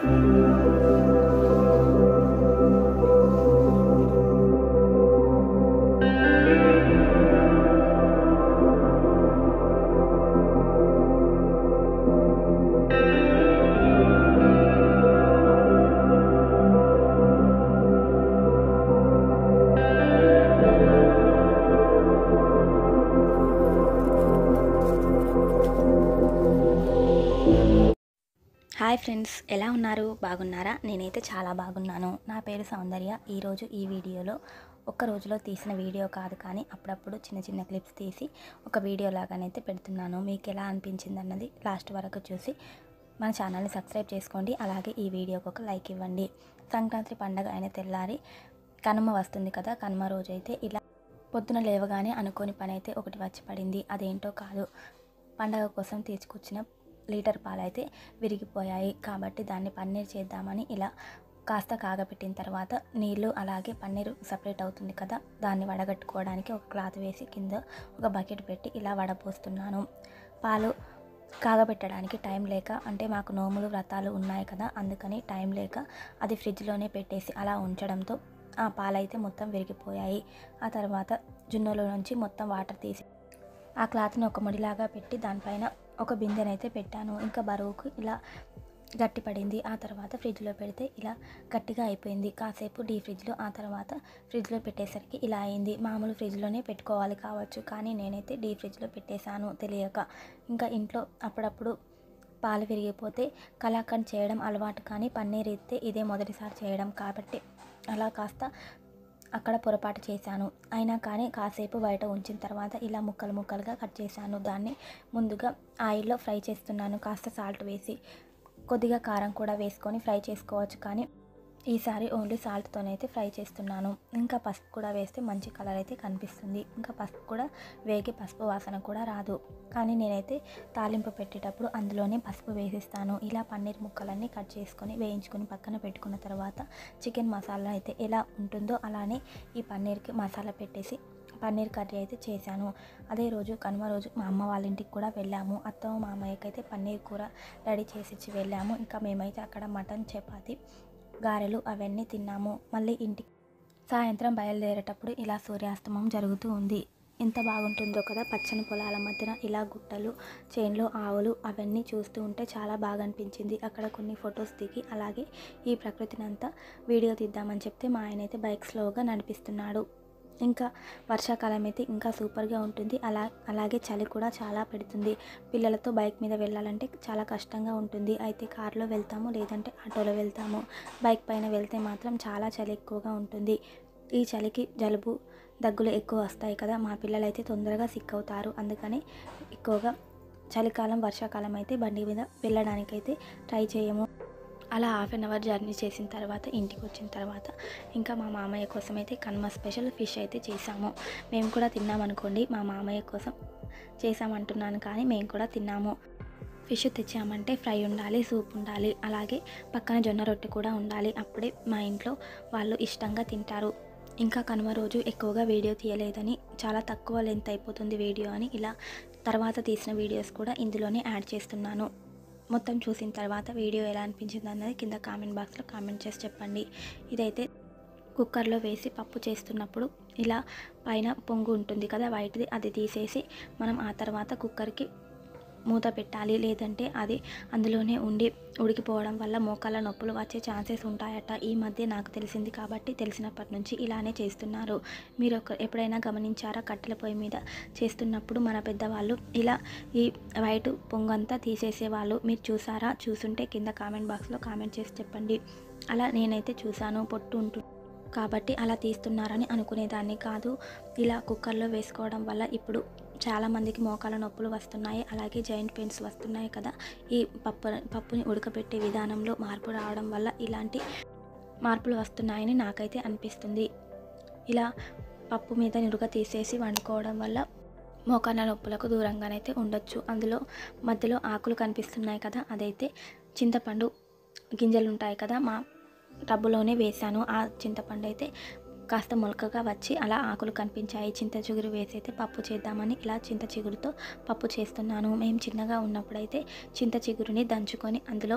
hi friends ఎలా ఉన్నారు బాగున్నారా నేనైతే చాలా బాగున్నాను నా పేరు సౌందర్య ఈరోజు ఈ వీడియోలో ఒక్క రోజులో తీసిన వీడియో కాదు కానీ అప్పుడప్పుడు చిన్న చిన్న క్లిప్స్ తీసి ఒక వీడియో లాగానైతే పెడుతున్నాను మీకు ఎలా అనిపించింది అన్నది లాస్ట్ వరకు చూసి మన ఛానల్ని సబ్స్క్రైబ్ చేసుకోండి అలాగే ఈ వీడియోకి ఒక లైక్ ఇవ్వండి సంక్రాంతి పండగ అయిన తెల్లారి కనుమ వస్తుంది కదా కనుమ రోజు అయితే ఇలా పొద్దున లేవగానే అనుకోని పని అయితే ఒకటి వచ్చి పడింది అదేంటో కాదు పండగ కోసం తీసుకొచ్చిన లీటర్ పాలైతే విరిగిపోయాయి కాబట్టి దాన్ని పన్నీర్ చేద్దామని ఇలా కాస్త కాగపెట్టిన తర్వాత నీళ్ళు అలాగే పన్నీరు సపరేట్ అవుతుంది కదా దాన్ని వడగట్టుకోవడానికి ఒక క్లాత్ వేసి కింద ఒక బకెట్ పెట్టి ఇలా వడపోస్తున్నాను పాలు కాగబెట్టడానికి టైం లేక అంటే మాకు నోములు వ్రతాలు ఉన్నాయి కదా అందుకని టైం లేక అది ఫ్రిడ్జ్లోనే పెట్టేసి అలా ఉంచడంతో ఆ పాలైతే మొత్తం విరిగిపోయాయి ఆ తర్వాత జున్నులో నుంచి మొత్తం వాటర్ తీసి ఆ క్లాత్ని ఒక ముడిలాగా పెట్టి దానిపైన ఒక బిందెనైతే పెట్టాను ఇంకా బరువుకు ఇలా గట్టి పడింది ఆ తర్వాత ఫ్రిడ్జ్లో పెడితే ఇలా గట్టిగా అయిపోయింది కాసేపు డీ ఫ్రిడ్జ్లో ఆ తర్వాత ఫ్రిడ్జ్లో పెట్టేసరికి ఇలా అయింది మామూలు ఫ్రిడ్జ్లోనే పెట్టుకోవాలి కావచ్చు కానీ నేనైతే డీ ఫ్రిడ్జ్లో పెట్టేశాను తెలియక ఇంకా ఇంట్లో అప్పుడప్పుడు పాలు విరిగిపోతే కలాకండ్ చేయడం అలవాటు కానీ పన్నీర్ ఇస్తే ఇదే మొదటిసారి చేయడం కాబట్టి అలా కాస్త అక్కడ పొరపాటు చేశాను అయినా కానీ కాసేపు బయట ఉంచిన తర్వాత ఇలా ముక్కలు ముక్కలుగా కట్ చేశాను దాన్ని ముందుగా ఆయిల్లో ఫ్రై చేస్తున్నాను కాస్త సాల్ట్ వేసి కొద్దిగా కారం కూడా వేసుకొని ఫ్రై చేసుకోవచ్చు కానీ ఈసారి ఓన్లీ సాల్ట్తోనైతే ఫ్రై చేస్తున్నాను ఇంకా పసుపు కూడా వేస్తే మంచి కలర్ అయితే కనిపిస్తుంది ఇంకా పసుపు కూడా వేగి పసుపు వాసన కూడా రాదు కానీ నేనైతే తాలింపు పెట్టేటప్పుడు అందులోనే పసుపు వేసిస్తాను ఇలా పన్నీర్ ముక్కలన్నీ కట్ చేసుకొని వేయించుకొని పక్కన పెట్టుకున్న తర్వాత చికెన్ మసాలా అయితే ఎలా ఉంటుందో అలానే ఈ పన్నీర్కి మసాలా పెట్టేసి పన్నీర్ కర్రీ అయితే చేశాను అదే రోజు కనుమ రోజు మా అమ్మ వాళ్ళ ఇంటికి కూడా వెళ్ళాము అత్త మామయ్యకి అయితే పన్నీర్ కూర రెడీ చేసి ఇచ్చి వెళ్ళాము ఇంకా మేమైతే అక్కడ మటన్ చపాతి గారెలు అవన్నీ తిన్నాము మళ్ళీ ఇంటికి సాయంత్రం బయలుదేరేటప్పుడు ఇలా సూర్యాస్తమం జరుగుతూ ఉంది ఎంత బాగుంటుందో కదా పచ్చని పొలాల మధ్యన ఇలా గుట్టలు చేన్లో ఆవులు అవన్నీ చూస్తూ ఉంటే చాలా బాగా అనిపించింది అక్కడ కొన్ని ఫొటోస్ దిగి అలాగే ఈ ప్రకృతిని అంతా వీడియో తీద్దామని చెప్తే మా ఆయన అయితే బైక్ స్లోగా నడిపిస్తున్నాడు ఇంకా వర్షాకాలం అయితే ఇంకా సూపర్గా ఉంటుంది అలా అలాగే చలి కూడా చాలా పెడుతుంది పిల్లలతో బైక్ మీద వెళ్ళాలంటే చాలా కష్టంగా ఉంటుంది అయితే కార్లో వెళ్తాము లేదంటే ఆటోలో వెళ్తాము బైక్ పైన వెళ్తే మాత్రం చాలా చలి ఎక్కువగా ఉంటుంది ఈ చలికి జలుబు దగ్గులు ఎక్కువ వస్తాయి కదా మా పిల్లలు అయితే తొందరగా సిక్ అవుతారు అందుకని ఎక్కువగా చలికాలం వర్షాకాలం అయితే బండి మీద వెళ్ళడానికైతే ట్రై చేయము అలా హాఫ్ అన్ అవర్ జర్నీ చేసిన తర్వాత ఇంటికి వచ్చిన తర్వాత ఇంకా మా మామయ్య కోసం అయితే కన్మ స్పెషల్ ఫిష్ అయితే చేసాము మేము కూడా తిన్నామనుకోండి మా మామయ్య కోసం చేసామంటున్నాను కానీ మేము కూడా తిన్నాము ఫిష్ తెచ్చామంటే ఫ్రై ఉండాలి సూప్ ఉండాలి అలాగే పక్కన జొన్న రొట్టె కూడా ఉండాలి అప్పుడే మా ఇంట్లో వాళ్ళు ఇష్టంగా తింటారు ఇంకా కనుమ రోజు ఎక్కువగా వీడియో తీయలేదని చాలా తక్కువ లెంత్ అయిపోతుంది వీడియో అని ఇలా తర్వాత తీసిన వీడియోస్ కూడా ఇందులోనే యాడ్ చేస్తున్నాను మొత్తం చూసిన తర్వాత వీడియో ఎలా అనిపించింది అన్నది కింద కామెంట్ బాక్స్లో కామెంట్ చేసి చెప్పండి ఇదైతే కుక్కర్లో వేసి పప్పు చేస్తున్నప్పుడు ఇలా పైన పొంగు ఉంటుంది కదా వైట్ది అది తీసేసి మనం ఆ తర్వాత కుక్కర్కి మూత పెట్టాలి లేదంటే అది అందులోనే ఉండి ఉడికిపోవడం వల్ల మోకాళ్ళ నొప్పులు వచ్చే ఛాన్సెస్ ఉంటాయట ఈ మధ్య నాకు తెలిసింది కాబట్టి తెలిసినప్పటి నుంచి ఇలానే చేస్తున్నారు మీరు ఒక ఎప్పుడైనా గమనించారా కట్టెల పొయ్యి మీద చేస్తున్నప్పుడు మన పెద్దవాళ్ళు ఇలా ఈ వైట్ పొంగంతా తీసేసేవాళ్ళు మీరు చూసారా చూసుంటే కింద కామెంట్ బాక్స్లో కామెంట్ చేసి చెప్పండి అలా నేనైతే చూసాను పొట్టు ఉంటుంది కాబట్టి అలా తీస్తున్నారని అనుకునేదాన్ని కాదు ఇలా కుక్కర్లో వేసుకోవడం వల్ల ఇప్పుడు చాలామందికి మోకాల నొప్పులు వస్తున్నాయి అలాగే జాయింట్ పెయిన్స్ వస్తున్నాయి కదా ఈ పప్పు పప్పుని ఉడకబెట్టే విధానంలో మార్పు రావడం వల్ల ఇలాంటి మార్పులు వస్తున్నాయని నాకైతే అనిపిస్తుంది ఇలా పప్పు మీద నిరుగ తీసేసి వండుకోవడం వల్ల మోకాళ్ళ నొప్పులకు దూరంగానైతే ఉండొచ్చు అందులో మధ్యలో ఆకులు కనిపిస్తున్నాయి కదా అదైతే చింతపండు గింజలు ఉంటాయి కదా మా టబ్బులోనే వేశాను ఆ చింతపండు అయితే కాస్త మొలకగా వచ్చి అలా ఆకులు కనిపించాయి చింత చిగురు వేసి అయితే పప్పు చేద్దామని ఇలా చింత చిగురుతో పప్పు చేస్తున్నాను మేము చిన్నగా ఉన్నప్పుడైతే చింత చిగురుని దంచుకొని అందులో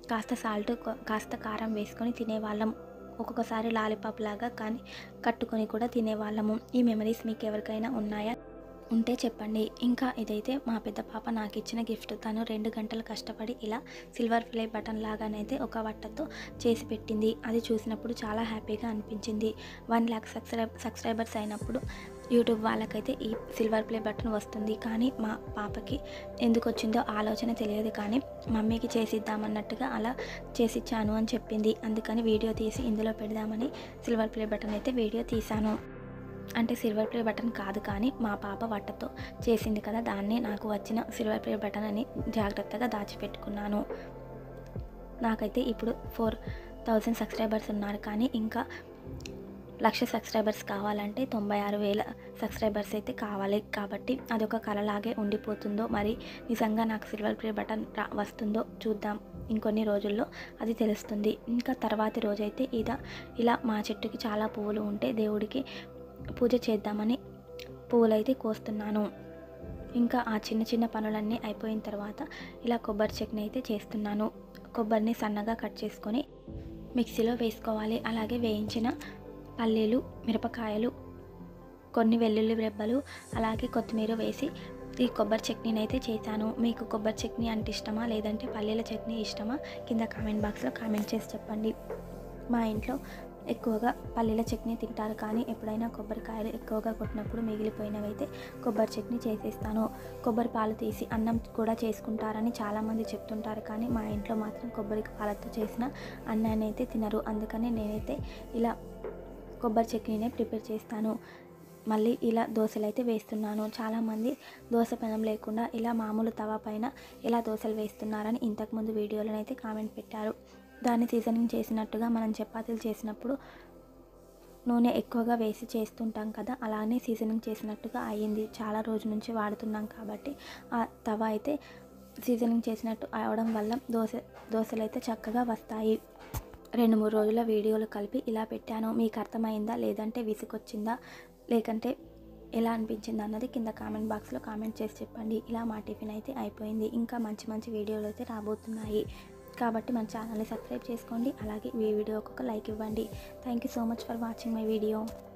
కాస్త సాల్ట్ కాస్త కారం వేసుకొని తినేవాళ్ళం ఒక్కొక్కసారి లాలీపాప్ లాగా కానీ కట్టుకొని కూడా తినేవాళ్ళము ఈ మెమరీస్ మీకు ఎవరికైనా ఉన్నాయా ఉంటే చెప్పండి ఇంకా ఇదైతే మా పెద్ద పాప నాకు ఇచ్చిన గిఫ్ట్ తను రెండు గంటలు కష్టపడి ఇలా సిల్వర్ ప్లే బటన్ లాగానైతే ఒక వట్టతో చేసి పెట్టింది అది చూసినప్పుడు చాలా హ్యాపీగా అనిపించింది వన్ ల్యాక్ సబ్స్క్రైబ్ సబ్స్క్రైబర్స్ అయినప్పుడు యూట్యూబ్ వాళ్ళకైతే ఈ సిల్వర్ ప్లే బటన్ వస్తుంది కానీ మా పాపకి ఎందుకు వచ్చిందో ఆలోచన తెలియదు కానీ మమ్మీకి చేసిద్దామన్నట్టుగా అలా చేసిచ్చాను అని చెప్పింది అందుకని వీడియో తీసి ఇందులో పెడదామని సిల్వర్ ప్లే బటన్ అయితే వీడియో తీశాను అంటే సిల్వర్ ప్లే బటన్ కాదు కానీ మా పాప వట్టతో చేసింది కదా దాన్ని నాకు వచ్చిన సిల్వర్ ప్లే బటన్ అని జాగ్రత్తగా దాచిపెట్టుకున్నాను నాకైతే ఇప్పుడు ఫోర్ థౌజండ్ సబ్స్క్రైబర్స్ ఉన్నారు కానీ ఇంకా లక్ష సబ్స్క్రైబర్స్ కావాలంటే తొంభై ఆరు వేల సబ్స్క్రైబర్స్ అయితే కావాలి కాబట్టి అదొక కలలాగే ఉండిపోతుందో మరి నిజంగా నాకు సిల్వర్ ప్లే బటన్ రా వస్తుందో చూద్దాం ఇంకొన్ని రోజుల్లో అది తెలుస్తుంది ఇంకా తర్వాతి రోజైతే ఇదా ఇలా మా చెట్టుకి చాలా పువ్వులు ఉంటే దేవుడికి పూజ చేద్దామని పువ్వులైతే కోస్తున్నాను ఇంకా ఆ చిన్న చిన్న పనులన్నీ అయిపోయిన తర్వాత ఇలా కొబ్బరి చట్నీ అయితే చేస్తున్నాను కొబ్బరిని సన్నగా కట్ చేసుకొని మిక్సీలో వేసుకోవాలి అలాగే వేయించిన పల్లీలు మిరపకాయలు కొన్ని వెల్లుల్లి రెబ్బలు అలాగే కొత్తిమీర వేసి ఈ కొబ్బరి చట్నీని అయితే చేశాను మీకు కొబ్బరి చట్నీ అంటే ఇష్టమా లేదంటే పల్లీల చట్నీ ఇష్టమా కింద కామెంట్ బాక్స్లో కామెంట్ చేసి చెప్పండి మా ఇంట్లో ఎక్కువగా పల్లీల చట్నీ తింటారు కానీ ఎప్పుడైనా కొబ్బరికాయలు ఎక్కువగా కొట్టినప్పుడు మిగిలిపోయినవి అయితే కొబ్బరి చట్నీ చేసేస్తాను కొబ్బరి పాలు తీసి అన్నం కూడా చేసుకుంటారని చాలామంది చెప్తుంటారు కానీ మా ఇంట్లో మాత్రం కొబ్బరి పాలతో చేసిన అన్నాన్ని అయితే తినరు అందుకని నేనైతే ఇలా కొబ్బరి చట్నీనే ప్రిపేర్ చేస్తాను మళ్ళీ ఇలా దోశలు అయితే వేస్తున్నాను చాలామంది దోశ పెనం లేకుండా ఇలా మామూలు తవా పైన ఇలా దోశలు వేస్తున్నారని ఇంతకుముందు వీడియోలను అయితే కామెంట్ పెట్టారు దాన్ని సీజనింగ్ చేసినట్టుగా మనం చపాతీలు చేసినప్పుడు నూనె ఎక్కువగా వేసి చేస్తుంటాం కదా అలానే సీజనింగ్ చేసినట్టుగా అయ్యింది చాలా రోజు నుంచి వాడుతున్నాం కాబట్టి ఆ తవ అయితే సీజనింగ్ చేసినట్టు అవడం వల్ల దోశ దోశలు అయితే చక్కగా వస్తాయి రెండు మూడు రోజుల వీడియోలు కలిపి ఇలా పెట్టాను మీకు అర్థమైందా లేదంటే విసుకొచ్చిందా లేకంటే ఎలా అనిపించింది అన్నది కింద కామెంట్ బాక్స్లో కామెంట్ చేసి చెప్పండి ఇలా మా టిఫిన్ అయితే అయిపోయింది ఇంకా మంచి మంచి వీడియోలు అయితే రాబోతున్నాయి కాబట్టి మన ఛానల్ని సబ్స్క్రైబ్ చేసుకోండి అలాగే ఈ వీడియోకి ఒక లైక్ ఇవ్వండి thank you so much for watching my video